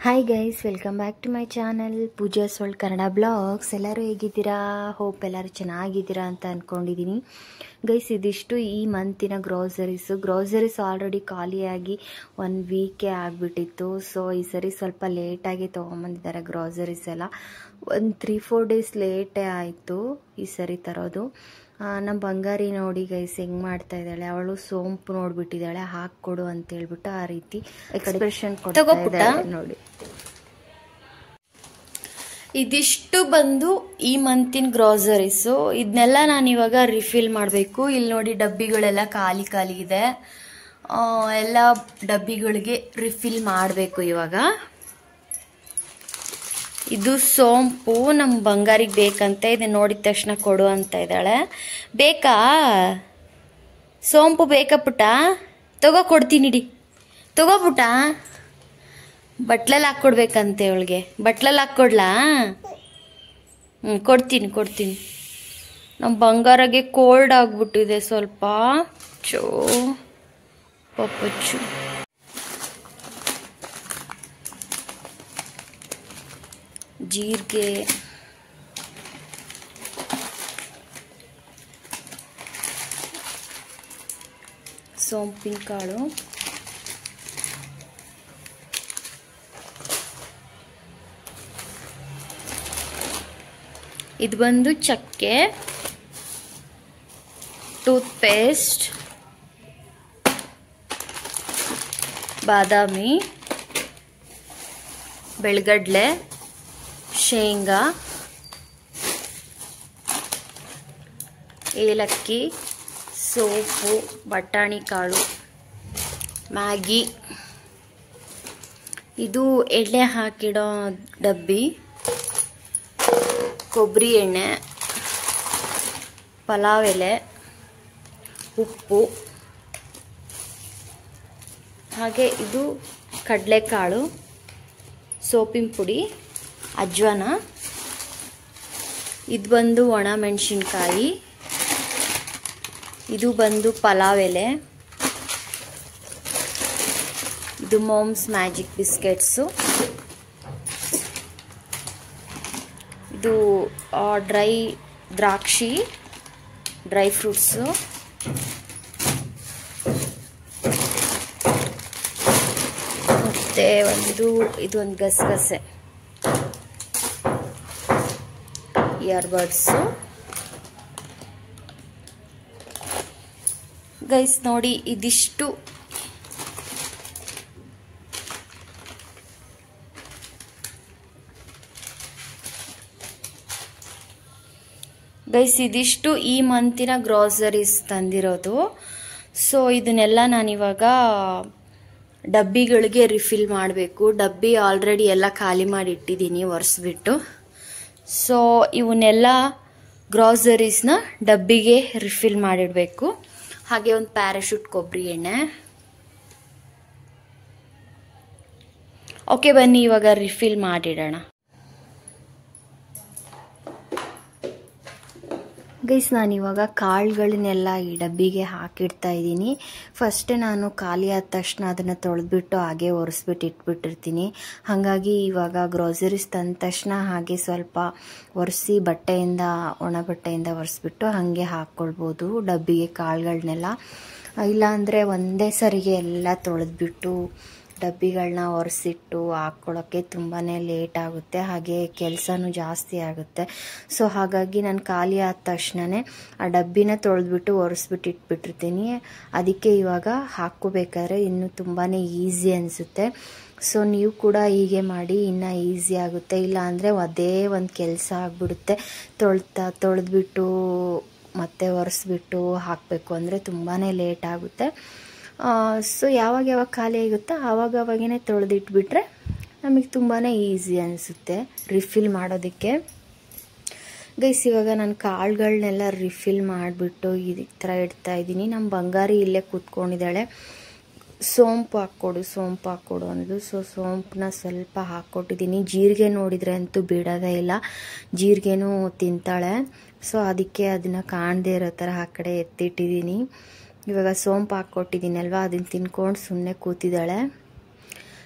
Hi guys welcome back to my channel Pooja ಸೋಲ್ಡ್ Kannada blogs ಎಲ್ಲರೂ ಹೇಗಿದ್ದೀರಾ ಹೋಪ್ ಎಲ್ಲರೂ ಚೆನ್ನಾಗಿದ್ದೀರಾ ಅಂತ ಅಂದ್ಕೊಂಡಿದ್ದೀನಿ ಗೈಸ್ ಇದಿಷ್ಟು ಈ ಮಂತಿನ ಗ್ರೋಸರೀಸು ಗ್ರೋಸರೀಸ್ ಆಲ್ರೆಡಿ ಖಾಲಿಯಾಗಿ ಒನ್ ವೀಕೇ ಆಗಿಬಿಟ್ಟಿತ್ತು ಸೊ ಈ ಸರಿ ಸ್ವಲ್ಪ ಲೇಟಾಗಿ ತೊಗೊಂಬಂದಿದ್ದಾರೆ ಗ್ರೋಸರೀಸ್ ಎಲ್ಲ ಒಂದು ತ್ರೀ ಫೋರ್ ಡೇಸ್ ಲೇಟೇ ಆಯಿತು ಈ ಸರಿ ತರೋದು ನಮ್ಮ ಬಂಗಾರಿ ನೋಡಿ ಗೈಸ್ ಹೆಂಗ್ ಮಾಡ್ತಾ ಇದ್ದಾಳೆ ಅವಳು ಸೋಂಪು ನೋಡ್ಬಿಟ್ಟಿದ್ದಾಳೆ ಹಾಕ್ಕೊಡು ಅಂತ ಹೇಳ್ಬಿಟ್ಟು ಆ ರೀತಿ ಎಕ್ಸ್ಪ್ರೆಷನ್ ಕೊಡ್ತಾ ತಗೋಪುಟ್ಟ? ಇದ್ದಾಳೆ ನೋಡಿ ಇದಿಷ್ಟು ಬಂದು ಈ ಮಂತಿನ ಗ್ರಾಸರೀಸು ಇದನ್ನೆಲ್ಲ ನಾನು ಇವಾಗ ರಿಫಿಲ್ ಮಾಡಬೇಕು ಇಲ್ಲಿ ನೋಡಿ ಡಬ್ಬಿಗಳೆಲ್ಲ ಖಾಲಿ ಖಾಲಿ ಇದೆ ಆ, ಎಲ್ಲ ಡಬ್ಬಿಗಳಿಗೆ ರಿಫಿಲ್ ಮಾಡಬೇಕು ಇವಾಗ ಇದು ಸೋಂಪು ನಮ್ಮ ಬಂಗಾರಿಗೆ ಬೇಕಂತೆ ಇದನ್ನ ನೋಡಿದ ತಕ್ಷಣ ಕೊಡು ಅಂತ ಇದ್ದಾಳೆ ಬೇಕಾ ಸೋಂಪು ಬೇಕಾ ಪುಟ್ಟ ತಗೋ ಕೊಡ್ತೀನಿ ಇಡಿ ತಗೋ ಪುಟ್ಟ ಬಟ್ಲಲ್ಲಿ ಹಾಕ್ಕೊಡ್ಬೇಕಂತೆ ಅವಳಿಗೆ ಬಟ್ಲಲ್ಲಿ ಹಾಕ್ಕೊಡ್ಲಾ ಹ್ಞೂ ಕೊಡ್ತೀನಿ ಕೊಡ್ತೀನಿ ನಮ್ಮ ಬಂಗಾರಗೆ ಕೋಲ್ಡ್ ಆಗ್ಬಿಟ್ಟಿದೆ ಸ್ವಲ್ಪ ಚೋ ಪಪ್ಪಚ್ಚು ಜೀರಿಗೆ ಸೋಂಪಿನ ಕಾಳು ಇದು ಬಂದು ಚಕ್ಕೆ ಟೂತ್ ಪೇಸ್ಟ್ ಬಾದಾಮಿ ಬೆಳಗಡ್ಲೆ ಶೇಂಗಾ ಏಲಕ್ಕಿ ಸೋಪು ಬಟಾಣಿ ಕಾಳು ಮ್ಯಾಗಿ ಇದು ಎಣ್ಣೆ ಹಾಕಿಡೋ ಡಬ್ಬಿ ಕೊಬ್ಬರಿ ಎಣ್ಣೆ ಪಲಾವ್ ಎಲೆ ಉಪ್ಪು ಹಾಗೆ ಇದು ಕಡಲೆಕಾಳು ಸೋಪಿನ ಪುಡಿ ಅಜ್ವಾನ ಇದು ಬಂದು ಒಣ ಮೆಣಸಿನ್ಕಾಯಿ ಇದು ಬಂದು ಪಲಾವ್ ಎಲೆ ಇದು ಮೋಮ್ಸ್ ಮ್ಯಾಜಿಕ್ ಬಿಸ್ಕೆಟ್ಸು ಇದು ಡ್ರೈ ದ್ರಾಕ್ಷಿ ಡ್ರೈ ಫ್ರೂಟ್ಸು ಮತ್ತು ಒಂದು ಇದು ಒಂದು ಗಸಗಸೆ ಇಯರ್ಬಡ್ಸು ಗೈಸ್ ನೋಡಿ ಇದಿಷ್ಟು ಗೈಸ್ ಇದಿಷ್ಟು ಈ ಮಂತಿನ ಗ್ರಾಸರೀಸ್ ತಂದಿರೋದು ಸೊ ಇದನ್ನೆಲ್ಲ ನಾನಿವಾಗ ಡಬ್ಬಿಗಳಿಗೆ ರಿಫಿಲ್ ಮಾಡಬೇಕು ಡಬ್ಬಿ ಆಲ್ರೆಡಿ ಎಲ್ಲ ಖಾಲಿ ಮಾಡಿ ಇಟ್ಟಿದ್ದೀನಿ ಒರೆಸ್ಬಿಟ್ಟು ಸೊ ಇವನ್ನೆಲ್ಲ ಗ್ರಾಸರೀಸ್ನ ಡಬ್ಬಿಗೆ ರಿಫಿಲ್ ಮಾಡಿಡಬೇಕು ಹಾಗೆ ಒಂದು ಪ್ಯಾರಾಶೂಟ್ ಕೊಬ್ಬರಿ ಎಣ್ಣೆ ಓಕೆ ಬನ್ನಿ ಇವಾಗ ರಿಫಿಲ್ ಮಾಡಿಡೋಣ ಗೈಸ್ ನಾನಿವಾಗ ಕಾಳುಗಳನ್ನೆಲ್ಲ ಈ ಡಬ್ಬಿಗೆ ಹಾಕಿಡ್ತಾ ಇದ್ದೀನಿ ಫಸ್ಟೇ ನಾನು ಖಾಲಿ ಆದ ತಕ್ಷಣ ಅದನ್ನು ತೊಳೆದ್ಬಿಟ್ಟು ಹಾಗೆ ಒರೆಸ್ಬಿಟ್ಟು ಇಟ್ಬಿಟ್ಟಿರ್ತೀನಿ ಹಾಗಾಗಿ ಇವಾಗ ಗ್ರೋಸರೀಸ್ ತಂದ ತಕ್ಷಣ ಹಾಗೆ ಸ್ವಲ್ಪ ಒರೆಸಿ ಬಟ್ಟೆಯಿಂದ ಒಣ ಬಟ್ಟೆಯಿಂದ ಒರೆಸ್ಬಿಟ್ಟು ಹಾಗೆ ಹಾಕ್ಕೊಳ್ಬೋದು ಡಬ್ಬಿಗೆ ಕಾಳುಗಳನ್ನೆಲ್ಲ ಇಲ್ಲಾಂದರೆ ಒಂದೇ ಸರಿಗೆ ಎಲ್ಲ ತೊಳೆದ್ಬಿಟ್ಟು ಡಬ್ಬಿಗಳನ್ನ ಒರೆಸಿಟ್ಟು ಹಾಕ್ಕೊಳ್ಳೋಕ್ಕೆ ತುಂಬಾ ಲೇಟ್ ಆಗುತ್ತೆ ಹಾಗೆ ಕೆಲಸನೂ ಜಾಸ್ತಿ ಆಗುತ್ತೆ ಸೊ ಹಾಗಾಗಿ ನಾನು ಖಾಲಿ ಆದ ತಕ್ಷಣವೇ ಆ ಡಬ್ಬಿನ ತೊಳೆದ್ಬಿಟ್ಟು ಒರೆಸ್ಬಿಟ್ಟು ಇಟ್ಬಿಟ್ಟಿರ್ತೀನಿ ಅದಕ್ಕೆ ಇವಾಗ ಹಾಕ್ಕೋಬೇಕಾದ್ರೆ ಇನ್ನೂ ತುಂಬಾ ಈಸಿ ಅನಿಸುತ್ತೆ ಸೊ ನೀವು ಕೂಡ ಹೀಗೆ ಮಾಡಿ ಇನ್ನೂ ಈಸಿ ಆಗುತ್ತೆ ಇಲ್ಲ ಅಂದರೆ ಅದೇ ಒಂದು ಕೆಲಸ ಆಗಿಬಿಡುತ್ತೆ ತೊಳ್ತಾ ತೊಳೆದ್ಬಿಟ್ಟು ಮತ್ತೆ ಒರೆಸ್ಬಿಟ್ಟು ಹಾಕಬೇಕು ಅಂದರೆ ತುಂಬಾ ಲೇಟ್ ಆಗುತ್ತೆ ಸೊ ಯಾವಾಗ ಯಾವಾಗ ಖಾಲಿ ಆಗುತ್ತೋ ಆವಾಗ ಅವಾಗೇ ತೊಳೆದಿಟ್ಬಿಟ್ರೆ ನಮಗೆ ತುಂಬಾ ಈಸಿ ಅನಿಸುತ್ತೆ ರಿಫಿಲ್ ಮಾಡೋದಕ್ಕೆ ಗೈಸ್ ಇವಾಗ ನಾನು ಕಾಳುಗಳನ್ನೆಲ್ಲ ರಿಫಿಲ್ ಮಾಡಿಬಿಟ್ಟು ಈ ಥರ ಇಡ್ತಾ ಇದ್ದೀನಿ ನಮ್ಮ ಬಂಗಾರಿ ಇಲ್ಲೇ ಕೂತ್ಕೊಂಡಿದ್ದಾಳೆ ಸೋಂಪು ಹಾಕ್ಕೊಡು ಸೋಂಪು ಹಾಕ್ಕೊಡು ಅನ್ನೋದು ಸೊ ಸೋಂಪನ್ನ ಸ್ವಲ್ಪ ಹಾಕ್ಕೊಟ್ಟಿದ್ದೀನಿ ಜೀರಿಗೆ ನೋಡಿದರೆ ಅಂತೂ ಬಿಡೋದೇ ಇಲ್ಲ ಜೀರಿಗೆನೂ ತಿಂತಾಳೆ ಸೊ ಅದಕ್ಕೆ ಅದನ್ನು ಕಾಣದೇ ಇರೋ ಥರ ಆ ಕಡೆ ಎತ್ತಿಟ್ಟಿದ್ದೀನಿ ಇವಾಗ ಸೋಂಪು ಹಾಕ್ಕೊಟ್ಟಿದ್ದೀನಲ್ವ ಅದನ್ನು ತಿನ್ಕೊಂಡು ಸುಮ್ಮನೆ ಕೂತಿದ್ದಾಳೆ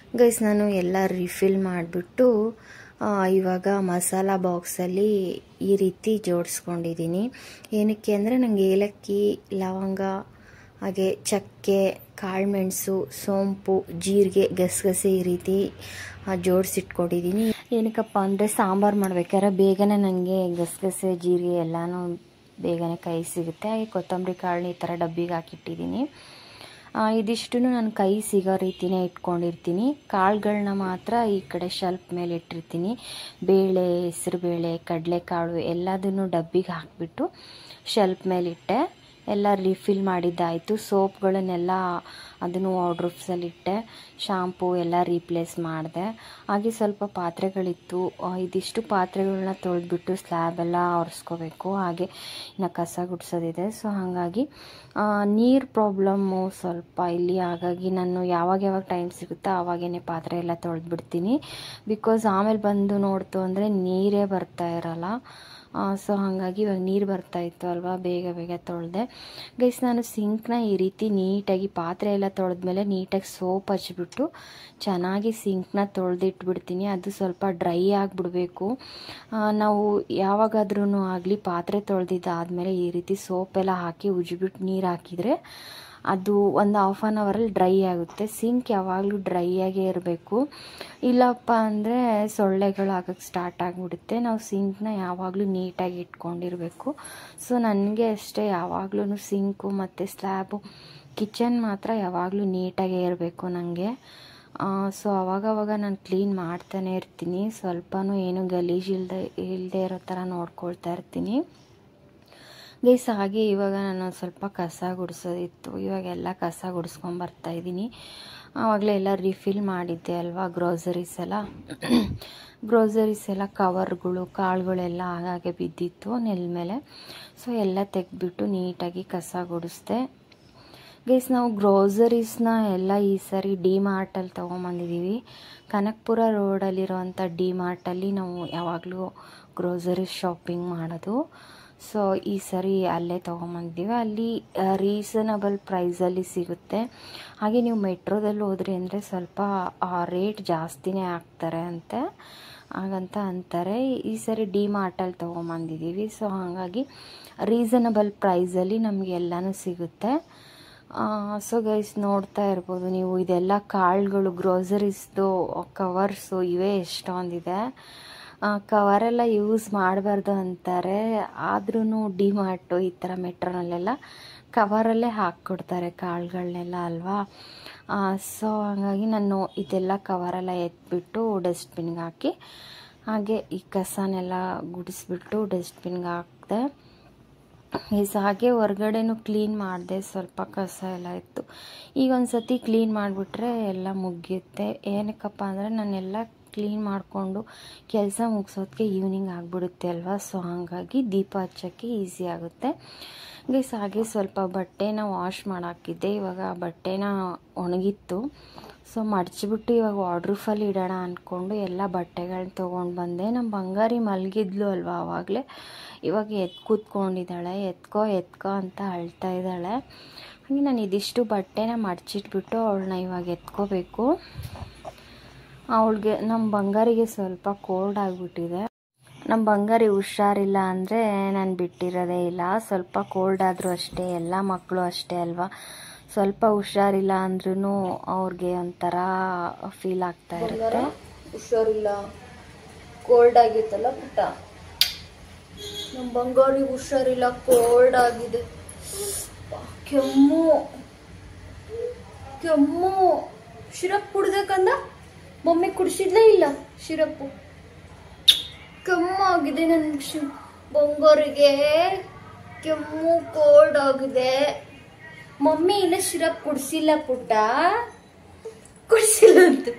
ಗೈಸ್ ನಾನು ಎಲ್ಲ ರಿಫಿಲ್ ಮಾಡಿಬಿಟ್ಟು ಇವಾಗ ಮಸಾಲ ಬಾಕ್ಸಲ್ಲಿ ಈ ರೀತಿ ಜೋಡಿಸ್ಕೊಂಡಿದ್ದೀನಿ ಏನಕ್ಕೆ ಅಂದರೆ ನನಗೆ ಏಲಕ್ಕಿ ಲವಂಗ ಹಾಗೆ ಚಕ್ಕೆ ಕಾಳುಮೆಣಸು ಸೋಂಪು ಜೀರಿಗೆ ಗಸಗಸೆ ಈ ರೀತಿ ಜೋಡಿಸಿಟ್ಕೊಂಡಿದ್ದೀನಿ ಏನಕ್ಕಪ್ಪ ಅಂದರೆ ಸಾಂಬಾರು ಮಾಡ್ಬೇಕಾದ್ರೆ ಬೇಗನೆ ನನಗೆ ಗಸಗಸೆ ಜೀರಿಗೆ ಎಲ್ಲನೂ ಬೇಗನೆ ಕೈ ಸಿಗುತ್ತೆ ಹಾಗೆ ಕೊತ್ತಂಬರಿ ಕಾಳನ್ನ ಈ ಥರ ಡಬ್ಬಿಗೆ ಹಾಕಿಟ್ಟಿದ್ದೀನಿ ಇದಿಷ್ಟು ನಾನು ಕೈ ಸಿಗೋ ರೀತಿನೇ ಇಟ್ಕೊಂಡಿರ್ತೀನಿ ಕಾಳುಗಳನ್ನ ಮಾತ್ರ ಈ ಕಡೆ ಶೆಲ್ಫ್ ಮೇಲೆ ಇಟ್ಟಿರ್ತೀನಿ ಬೇಳೆ ಹೆಸರುಬೇಳೆ ಕಡಲೆಕಾಳು ಎಲ್ಲದನ್ನು ಡಬ್ಬಿಗೆ ಹಾಕಿಬಿಟ್ಟು ಶೆಲ್ಫ್ ಮೇಲಿಟ್ಟೆ ಎಲ್ಲ ರಿಫಿಲ್ ಮಾಡಿದ್ದಾಯಿತು ಸೋಪ್ಗಳನ್ನೆಲ್ಲ ಅದನ್ನು ವಾರ್ಡ್ರೂಫ್ಸಲ್ಲಿಟ್ಟೆ ಶಾಂಪೂ ಎಲ್ಲ ರೀಪ್ಲೇಸ್ ಮಾಡಿದೆ ಹಾಗೆ ಸ್ವಲ್ಪ ಪಾತ್ರೆಗಳಿತ್ತು ಇದಿಷ್ಟು ಪಾತ್ರೆಗಳನ್ನ ತೊಳೆದ್ಬಿಟ್ಟು ಸ್ಲ್ಯಾಬ್ ಎಲ್ಲ ಒರೆಸ್ಕೋಬೇಕು ಹಾಗೆ ಇನ್ನು ಕಸ ಗುಡಿಸೋದಿದೆ ಸೊ ಹಾಗಾಗಿ ನೀರು ಪ್ರಾಬ್ಲಮ್ಮು ಸ್ವಲ್ಪ ಇಲ್ಲಿ ಹಾಗಾಗಿ ನಾನು ಯಾವಾಗ ಯಾವಾಗ ಟೈಮ್ ಸಿಗುತ್ತೋ ಆವಾಗೇ ಪಾತ್ರೆ ಎಲ್ಲ ತೊಳೆದ್ಬಿಡ್ತೀನಿ ಬಿಕಾಸ್ ಆಮೇಲೆ ಬಂದು ನೋಡ್ತು ಅಂದರೆ ನೀರೇ ಬರ್ತಾ ಇರಲ್ಲ ಸೊ ಹಾಗಾಗಿ ಇವಾಗ ನೀರು ಬರ್ತಾ ಇತ್ತು ಅಲ್ವಾ ಬೇಗ ಬೇಗ ತೊಳೆದೆ ಗೈಸ್ ನಾನು ಸಿಂಕ್ನ ಈ ರೀತಿ ನೀಟಾಗಿ ಪಾತ್ರೆ ಎಲ್ಲ ತೊಳೆದ್ಮೇಲೆ ನೀಟಾಗಿ ಸೋಪ್ ಹಚ್ಬಿಟ್ಟು ಚೆನ್ನಾಗಿ ಸಿಂಕ್ನ ತೊಳೆದಿಟ್ಬಿಡ್ತೀನಿ ಅದು ಸ್ವಲ್ಪ ಡ್ರೈ ಆಗಿಬಿಡ್ಬೇಕು ನಾವು ಯಾವಾಗಾದ್ರೂ ಆಗಲಿ ಪಾತ್ರೆ ತೊಳೆದಿದ್ದಾದಮೇಲೆ ಈ ರೀತಿ ಸೋಪೆಲ್ಲ ಹಾಕಿ ಉಜ್ಬಿಟ್ಟು ನೀರು ಹಾಕಿದರೆ ಅದು ಒಂದು ಹಾಫ್ ಆನ್ ಅವರಲ್ಲಿ ಡ್ರೈ ಆಗುತ್ತೆ ಸಿಂಕ್ ಯಾವಾಗಲೂ ಡ್ರೈ ಆಗೇ ಇರಬೇಕು ಇಲ್ಲಪ್ಪ ಅಂದರೆ ಸೊಳ್ಳೆಗಳು ಆಗಕ್ಕೆ ಸ್ಟಾರ್ಟ್ ಆಗಿಬಿಡುತ್ತೆ ನಾವು ಸಿಂಕ್ನ ಯಾವಾಗಲೂ ನೀಟಾಗಿ ಇಟ್ಕೊಂಡಿರಬೇಕು ಸೊ ನನಗೆ ಅಷ್ಟೇ ಯಾವಾಗಲೂ ಸಿಂಕು ಮತ್ತು ಸ್ಲ್ಯಾಬು ಕಿಚನ್ ಮಾತ್ರ ಯಾವಾಗಲೂ ನೀಟಾಗೇ ಇರಬೇಕು ನನಗೆ ಸೊ ಅವಾಗವಾಗ ನಾನು ಕ್ಲೀನ್ ಮಾಡ್ತಾನೆ ಇರ್ತೀನಿ ಸ್ವಲ್ಪನೂ ಏನು ಗಲೀಜು ಇಲ್ಲದೆ ಇಲ್ಲದೆ ಇರೋ ಥರ ನೋಡ್ಕೊಳ್ತಾ ಇರ್ತೀನಿ ಗೈಸ್ ಹಾಗೆ ಇವಾಗ ನಾನು ಸ್ವಲ್ಪ ಕಸ ಗುಡಿಸೋದಿತ್ತು ಇವಾಗೆಲ್ಲ ಕಸ ಗುಡಿಸ್ಕೊಂಬರ್ತಾ ಇದ್ದೀನಿ ಆವಾಗಲೇ ಎಲ್ಲ ರಿಫಿಲ್ ಮಾಡಿದ್ದೆ ಅಲ್ವಾ ಗ್ರೋಸರೀಸ್ ಎಲ್ಲ ಗ್ರೋಸರೀಸ್ ಎಲ್ಲ ಕವರ್ಗಳು ಕಾಳುಗಳೆಲ್ಲ ಆಗಾಗೆ ಬಿದ್ದಿತ್ತು ನೆಲ ಮೇಲೆ ಸೊ ಎಲ್ಲ ತೆಗೆದ್ಬಿಟ್ಟು ನೀಟಾಗಿ ಕಸ ಗುಡಿಸ್ದೆ ಗೈಸ್ ನಾವು ಗ್ರೋಸರೀಸ್ನ ಎಲ್ಲ ಈ ಸರಿ ಡಿ ಮಾರ್ಟಲ್ಲಿ ತೊಗೊಂಬಂದಿದ್ದೀವಿ ಕನಕಪುರ ರೋಡಲ್ಲಿರೋವಂಥ ಡಿ ಮಾರ್ಟಲ್ಲಿ ನಾವು ಯಾವಾಗಲೂ ಗ್ರೋಸರೀಸ್ ಶಾಪಿಂಗ್ ಮಾಡೋದು ಸೊ ಈ ಸರಿ ಅಲ್ಲೇ ತೊಗೊಂಬಂದಿದ್ದೀವಿ ಅಲ್ಲಿ ರೀಸನಬಲ್ ಪ್ರೈಸಲ್ಲಿ ಸಿಗುತ್ತೆ ಹಾಗೆ ನೀವು ಮೆಟ್ರೋದಲ್ಲಿ ಹೋದ್ರಿ ಅಂದರೆ ಸ್ವಲ್ಪ ರೇಟ್ ಜಾಸ್ತಿನೇ ಹಾಕ್ತಾರೆ ಅಂತೆ ಹಾಗಂತ ಅಂತಾರೆ ಈ ಸರಿ ಡಿ ಮಾರ್ಟಲ್ಲಿ ತೊಗೊಂಬಂದಿದ್ದೀವಿ ಸೊ ಹಾಗಾಗಿ ರೀಸನಬಲ್ ಪ್ರೈಸಲ್ಲಿ ನಮಗೆ ಎಲ್ಲನೂ ಸಿಗುತ್ತೆ ಸೊ ಗೈಸ್ ನೋಡ್ತಾ ಇರ್ಬೋದು ನೀವು ಇದೆಲ್ಲ ಕಾಳುಗಳು ಗ್ರೋಸರೀಸ್ದು ಕವರ್ಸು ಇವೇ ಎಷ್ಟೊಂದಿದೆ ಕವರೆಲ್ಲ ಯೂಸ್ ಮಾಡಬಾರ್ದು ಅಂತಾರೆ ಆದ್ರೂ ಡಿಮಾರ್ಟು ಈ ಥರ ಮೆಟ್ರೋನಲ್ಲೆಲ್ಲ ಕವರಲ್ಲೇ ಹಾಕ್ಕೊಡ್ತಾರೆ ಕಾಳುಗಳನ್ನೆಲ್ಲ ಅಲ್ವಾ ಸೊ ಹಾಗಾಗಿ ನಾನು ಇದೆಲ್ಲ ಕವರೆಲ್ಲ ಎತ್ಬಿಟ್ಟು ಡಸ್ಟ್ಬಿನ್ಗೆ ಹಾಕಿ ಹಾಗೆ ಈ ಕಸನೆಲ್ಲ ಗುಡಿಸ್ಬಿಟ್ಟು ಡಸ್ಟ್ಬಿನ್ಗೆ ಹಾಕಿದೆ ಈಸ್ ಹಾಗೆ ಹೊರ್ಗಡೆನೂ ಕ್ಲೀನ್ ಮಾಡಿದೆ ಸ್ವಲ್ಪ ಕಸ ಎಲ್ಲ ಇತ್ತು ಈಗ ಒಂದು ಸತಿ ಕ್ಲೀನ್ ಮಾಡಿಬಿಟ್ರೆ ಎಲ್ಲ ಮುಗಿಯುತ್ತೆ ಏನಕ್ಕಪ್ಪ ಅಂದರೆ ನಾನೆಲ್ಲ ಕ್ಲೀನ್ ಮಾಡಿಕೊಂಡು ಕೆಲಸ ಮುಗಿಸೋದಕ್ಕೆ ಈವ್ನಿಂಗ್ ಆಗಿಬಿಡುತ್ತೆ ಅಲ್ವಾ ಸೊ ಹಾಗಾಗಿ ದೀಪ ಹಚ್ಚೋಕ್ಕೆ ಈಸಿ ಆಗುತ್ತೆ ಗೈಸ್ ಹಾಗೆ ಸ್ವಲ್ಪ ಬಟ್ಟೆನ ವಾಶ್ ಮಾಡಾಕಿದ್ದೆ ಇವಾಗ ಬಟ್ಟೆನ ಒಣಗಿತ್ತು ಸೊ ಮಡ್ಚಿಬಿಟ್ಟು ಇವಾಗ ವಾಡ್ರೂಫಲ್ಲಿ ಇಡೋಣ ಅಂದ್ಕೊಂಡು ಎಲ್ಲ ಬಟ್ಟೆಗಳನ್ನ ತೊಗೊಂಡು ಬಂದೆ ನಮ್ಮ ಬಂಗಾರಿ ಮಲಗಿದ್ಲು ಅಲ್ವಾ ಆವಾಗಲೇ ಇವಾಗ ಎದ್ದು ಕೂತ್ಕೊಂಡಿದ್ದಾಳೆ ಎತ್ಕೋ ಎತ್ಕೋ ಅಂತ ಅಳ್ತಾ ಇದ್ದಾಳೆ ಹಾಗೆ ನಾನು ಇದಿಷ್ಟು ಬಟ್ಟೆನ ಮಡ್ಚಿಟ್ಬಿಟ್ಟು ಅವಳನ್ನ ಇವಾಗ ಎತ್ಕೋಬೇಕು ಅವಳಿಗೆ ನಮ್ಮ ಬಂಗಾರಿಗೆ ಸ್ವಲ್ಪ ಕೋಲ್ಡ್ ಆಗಿಬಿಟ್ಟಿದೆ ನಮ್ಮ ಬಂಗಾರಿ ಹುಷಾರಿಲ್ಲ ಅಂದರೆ ನಾನು ಬಿಟ್ಟಿರೋದೇ ಇಲ್ಲ ಸ್ವಲ್ಪ ಕೋಲ್ಡ್ ಆದರೂ ಅಷ್ಟೇ ಎಲ್ಲ ಮಕ್ಕಳು ಅಷ್ಟೇ ಅಲ್ವಾ ಸ್ವಲ್ಪ ಹುಷಾರಿಲ್ಲ ಅಂದ್ರೂ ಅವ್ರಿಗೆ ಒಂಥರ ಫೀಲ್ ಆಗ್ತಾ ಇರುತ್ತೆ ಹುಷಾರಿಲ್ಲ ಕೋಲ್ಡ್ ಆಗಿತ್ತಲ್ಲ ಪುಟ್ಟ ನಮ್ಮ ಬಂಗಾರಿಗೆ ಹುಷಾರಿಲ್ಲ ಕೋಲ್ಡ್ ಆಗಿದೆ ಕೆಮ್ಮು ಕೆಮ್ಮು ಶಿರಪ್ ಕುಡ್ದಕ್ಕಂದ ಮಮ್ಮಿ ಕುಡಿಸಿದ್ಲೇ ಇಲ್ಲ ಶಿರಪ್ಪು ಕೆಮ್ಮು ಆಗಿದೆ ನನ್ನ ಶಿ ಬಂಗಾರಿಗೆ ಕೆಮ್ಮು ಕೋಲ್ಡ್ ಆಗಿದೆ ಮಮ್ಮಿ ಇನ್ನ ಶಿರಪ್ ಕುಡಿಸಿಲ್ಲ ಪುಟ್ಟ ಕುಡಿಸಿಲ್ಲ ಅಂತ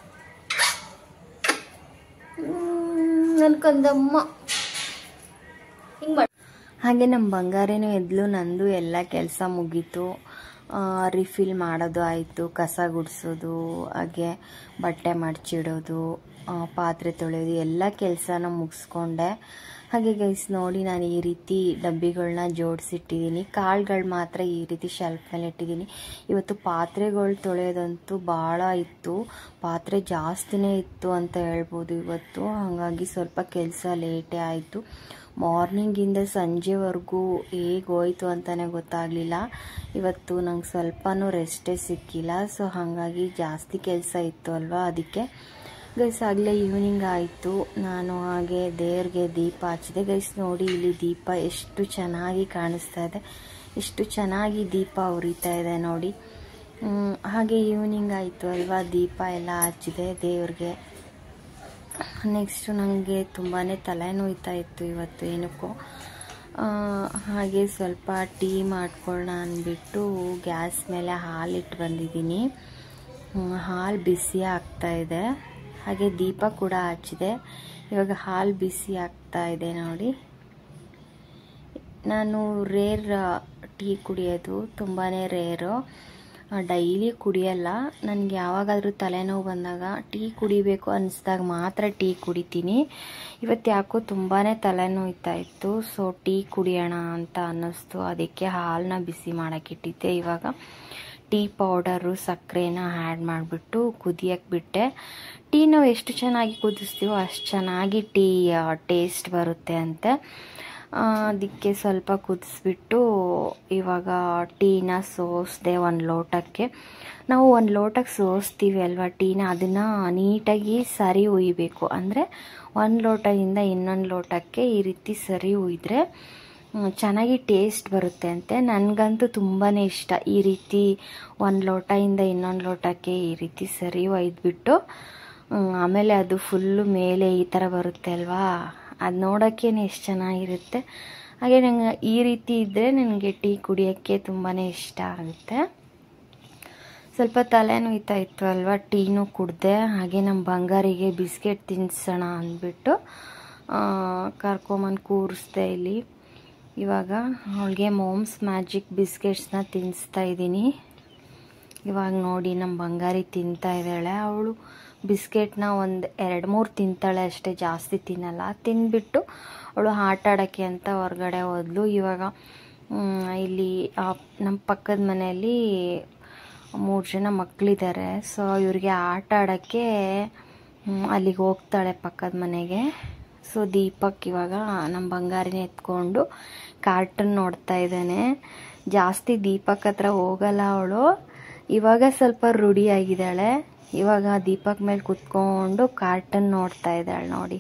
ನನ್ನ ಕಂದಮ್ಮ ಹಿಂಗ್ ಮಾಡಿ ಹಾಗೆ ನಮ್ಮ ಬಂಗಾರೇನೂ ಎದ್ಲು ನಂದು ಎಲ್ಲ ಕೆಲಸ ಮುಗೀತು ರಿಫಿಲ್ ಮಾಡೋದು ಆಯಿತು ಕಸ ಗುಡಿಸೋದು ಹಾಗೆ ಬಟ್ಟೆ ಮಡ್ಚಿಡೋದು ಪಾತ್ರೆ ತೊಳೆಯೋದು ಎಲ್ಲ ಕೆಲಸನ ಮುಗಿಸ್ಕೊಂಡೆ ಹಾಗೆ ಗೈಸ್ ನೋಡಿ ನಾನು ಈ ರೀತಿ ಡಬ್ಬಿಗಳನ್ನ ಜೋಡಿಸಿಟ್ಟಿದ್ದೀನಿ ಕಾಳುಗಳು ಮಾತ್ರ ಈ ರೀತಿ ಶೆಲ್ಫ್ ಮೇಲೆ ಇಟ್ಟಿದ್ದೀನಿ ಇವತ್ತು ಪಾತ್ರೆಗಳು ತೊಳೆಯೋದಂತೂ ಭಾಳ ಇತ್ತು ಪಾತ್ರೆ ಜಾಸ್ತಿನೇ ಇತ್ತು ಅಂತ ಹೇಳ್ಬೋದು ಇವತ್ತು ಹಾಗಾಗಿ ಸ್ವಲ್ಪ ಕೆಲಸ ಲೇಟೇ ಆಯಿತು ಮಾರ್ನಿಂಗಿಂದ ಸಂಜೆವರೆಗೂ ಹೇಗೆ ಹೋಯ್ತು ಅಂತಲೇ ಗೊತ್ತಾಗಲಿಲ್ಲ ಇವತ್ತು ನಂಗೆ ಸ್ವಲ್ಪನೂ ರೆಸ್ಟೇ ಸಿಕ್ಕಿಲ್ಲ ಸೊ ಹಾಗಾಗಿ ಜಾಸ್ತಿ ಕೆಲಸ ಇತ್ತು ಅಲ್ವಾ ಅದಕ್ಕೆ ಗೈಸ್ ಆಗಲೇ ಈವ್ನಿಂಗ್ ಆಯಿತು ನಾನು ಹಾಗೆ ದೇವ್ರಿಗೆ ದೀಪ ಹಚ್ಚಿದೆ ಗೈಸ್ ನೋಡಿ ಇಲ್ಲಿ ದೀಪ ಎಷ್ಟು ಚೆನ್ನಾಗಿ ಕಾಣಿಸ್ತಾ ಇದೆ ಎಷ್ಟು ಚೆನ್ನಾಗಿ ದೀಪ ಉರಿತಾ ಇದೆ ನೋಡಿ ಹಾಗೆ ಈವ್ನಿಂಗ್ ಆಯಿತು ಅಲ್ವಾ ದೀಪ ಎಲ್ಲ ಹಚ್ಚಿದೆ ದೇವ್ರಿಗೆ ನೆಕ್ಸ್ಟು ನನಗೆ ತುಂಬಾ ತಲೆನೋಯ್ತಾ ಇತ್ತು ಇವತ್ತು ಏನಕ್ಕೋ ಹಾಗೆ ಸ್ವಲ್ಪ ಟೀ ಮಾಡ್ಕೊಳ್ಳೋಣ ಅಂದ್ಬಿಟ್ಟು ಗ್ಯಾಸ್ ಮೇಲೆ ಹಾಲಿಟ್ಟು ಬಂದಿದ್ದೀನಿ ಹಾಲು ಬಿಸಿ ಆಗ್ತಾ ಇದೆ ಹಾಗೆ ದೀಪ ಕೂಡ ಹಚ್ಚಿದೆ ಇವಾಗ ಹಾಲು ಬಿಸಿ ಆಗ್ತಾ ಇದೆ ನೋಡಿ ನಾನು ರೇರ್ ಟೀ ಕುಡಿಯೋದು ತುಂಬಾ ರೇರು ಡೈಲಿ ಕುಡಿಯಲ್ಲ ನನಗೆ ಯಾವಾಗಾದರೂ ತಲೆನೋವು ಬಂದಾಗ ಟೀ ಕುಡಿಬೇಕು ಅನಿಸ್ದಾಗ ಮಾತ್ರ ಟೀ ಕುಡಿತೀನಿ ಇವತ್ತು ಯಾಕೋ ತುಂಬಾ ತಲೆನೋಯ್ತಾ ಇತ್ತು ಸೊ ಟೀ ಕುಡಿಯೋಣ ಅಂತ ಅನ್ನಿಸ್ತು ಅದಕ್ಕೆ ಹಾಲನ್ನ ಬಿಸಿ ಮಾಡೋಕ್ಕಿಟ್ಟಿದ್ದೆ ಇವಾಗ ಟೀ ಪೌಡರು ಸಕ್ಕರೆನ ಆ್ಯಡ್ ಮಾಡಿಬಿಟ್ಟು ಕುದಿಯಕ್ಕೆ ಬಿಟ್ಟೆ ಟೀ ನಾವು ಎಷ್ಟು ಚೆನ್ನಾಗಿ ಕುದಿಸ್ತೀವೋ ಅಷ್ಟು ಚೆನ್ನಾಗಿ ಟೀ ಟೇಸ್ಟ್ ಬರುತ್ತೆ ಅಂತೆ ಅದಕ್ಕೆ ಸ್ವಲ್ಪ ಕುದಿಸ್ಬಿಟ್ಟು ಇವಾಗ ಟೀನ ಸೋಸಿದೆ ಒಂದು ಲೋಟಕ್ಕೆ ನಾವು ಒಂದು ಲೋಟಕ್ಕೆ ಸೋಸ್ತೀವಿ ಅಲ್ವಾ ಟೀನ ಅದನ್ನು ನೀಟಾಗಿ ಸರಿ ಉಯ್ಬೇಕು ಅಂದರೆ ಒಂದು ಲೋಟದಿಂದ ಇನ್ನೊಂದು ಲೋಟಕ್ಕೆ ಈ ರೀತಿ ಸರಿ ಉಯ್ದರೆ ಚೆನ್ನಾಗಿ ಟೇಸ್ಟ್ ಬರುತ್ತೆ ಅಂತೆ ನನಗಂತೂ ತುಂಬಾ ಇಷ್ಟ ಈ ರೀತಿ ಒಂದು ಲೋಟದಿಂದ ಇನ್ನೊಂದು ಲೋಟಕ್ಕೆ ಈ ರೀತಿ ಸರಿ ಒಯ್ದುಬಿಟ್ಟು ಆಮೇಲೆ ಅದು ಫುಲ್ಲು ಮೇಲೆ ಈ ಥರ ಬರುತ್ತೆ ಅಲ್ವಾ ಅದು ನೋಡೋಕ್ಕೇ ಎಷ್ಟು ಚೆನ್ನಾಗಿರುತ್ತೆ ಹಾಗೆ ನಂಗೆ ಈ ರೀತಿ ಇದ್ದರೆ ನನಗೆ ಟೀ ಕುಡಿಯೋಕ್ಕೆ ತುಂಬಾ ಇಷ್ಟ ಆಗುತ್ತೆ ಸ್ವಲ್ಪ ತಲೆನೋಯ್ತಾ ಇತ್ತು ಅಲ್ವಾ ಟೀನೂ ಕುಡ್ದೆ ಹಾಗೆ ನಮ್ಮ ಬಂಗಾರಿಗೆ ಬಿಸ್ಕೆಟ್ ತಿನ್ನಿಸೋಣ ಅಂದ್ಬಿಟ್ಟು ಕರ್ಕೊಂಬಂದು ಕೂರಿಸ್ದೆ ಇಲ್ಲಿ ಇವಾಗ ಅವಳಿಗೆ ಮೋಮ್ಸ್ ಮ್ಯಾಜಿಕ್ ಬಿಸ್ಕೆಟ್ಸ್ನ ತಿನ್ನಿಸ್ತಾ ಇದ್ದೀನಿ ಇವಾಗ ನೋಡಿ ನಮ್ಮ ಬಂಗಾರಿ ತಿಂತಾ ಇದ್ದಾಳೆ ಅವಳು ಬಿಸ್ಕೆಟ್ನ ಒಂದು ಎರಡು ಮೂರು ತಿಂತಾಳೆ ಅಷ್ಟೇ ಜಾಸ್ತಿ ತಿನ್ನಲ್ಲ ತಿಂದ್ಬಿಟ್ಟು ಅವಳು ಆಟ ಆಡೋಕ್ಕೆ ಅಂತ ಹೊರಗಡೆ ಹೋದ್ಲು ಇವಾಗ ಇಲ್ಲಿ ನಮ್ಮ ಪಕ್ಕದ ಮನೆಯಲ್ಲಿ ಮೂರು ಜನ ಮಕ್ಕಳಿದ್ದಾರೆ ಸೊ ಇವ್ರಿಗೆ ಆಟ ಆಡೋಕ್ಕೆ ಅಲ್ಲಿಗೆ ಹೋಗ್ತಾಳೆ ಪಕ್ಕದ ಮನೆಗೆ ಸೊ ದೀಪಕ್ ಇವಾಗ ನಮ್ಮ ಬಂಗಾರಿನ ಎತ್ಕೊಂಡು ಕಾರ್ಟೂನ್ ನೋಡ್ತಾ ಇದ್ದಾನೆ ಜಾಸ್ತಿ ದೀಪಕ್ ಹತ್ರ ಹೋಗಲ್ಲ ಅವಳು ಇವಾಗ ಸ್ವಲ್ಪ ರೂಢಿಯಾಗಿದ್ದಾಳೆ ಇವಾಗ ದೀಪಕ್ ಮೇಲೆ ಕುತ್ಕೊಂಡು ಕಾರ್ಟನ್ ನೋಡ್ತಾ ಇದ್ದಾಳೆ ನೋಡಿ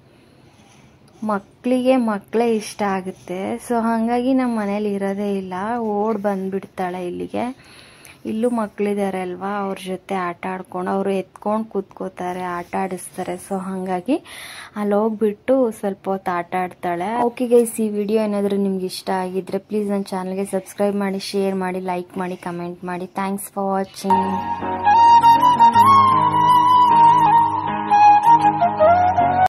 ಮಕ್ಕಳಿಗೆ ಮಕ್ಕಳೇ ಇಷ್ಟ ಆಗುತ್ತೆ ಸೊ ಹಾಗಾಗಿ ನಮ್ಮ ಮನೇಲಿ ಇರೋದೇ ಇಲ್ಲ ಓಡ್ ಬಂದ್ಬಿಡ್ತಾಳೆ ಇಲ್ಲಿಗೆ ಇಲ್ಲೂ ಮಕ್ಕಳಿದ್ದಾರೆ ಅಲ್ವಾ ಅವ್ರ ಜೊತೆ ಆಟ ಆಡ್ಕೊಂಡು ಅವರು ಎತ್ಕೊಂಡು ಕೂತ್ಕೋತಾರೆ ಆಟ ಆಡಿಸ್ತಾರೆ ಸೊ ಹಾಗಾಗಿ ಅಲ್ಲಿ ಹೋಗ್ಬಿಟ್ಟು ಸ್ವಲ್ಪ ಹೊತ್ತು ಆಟ ಆಡ್ತಾಳೆ ಓಕೆ ಗೈಸ್ ಈ ವಿಡಿಯೋ ಏನಾದರೂ ನಿಮ್ಗೆ ಇಷ್ಟ ಆಗಿದ್ರೆ ಪ್ಲೀಸ್ ನನ್ನ ಚಾನಲ್ಗೆ ಸಬ್ಸ್ಕ್ರೈಬ್ ಮಾಡಿ ಶೇರ್ ಮಾಡಿ ಲೈಕ್ ಮಾಡಿ ಕಮೆಂಟ್ ಮಾಡಿ ಥ್ಯಾಂಕ್ಸ್ ಫಾರ್ ವಾಚಿಂಗ್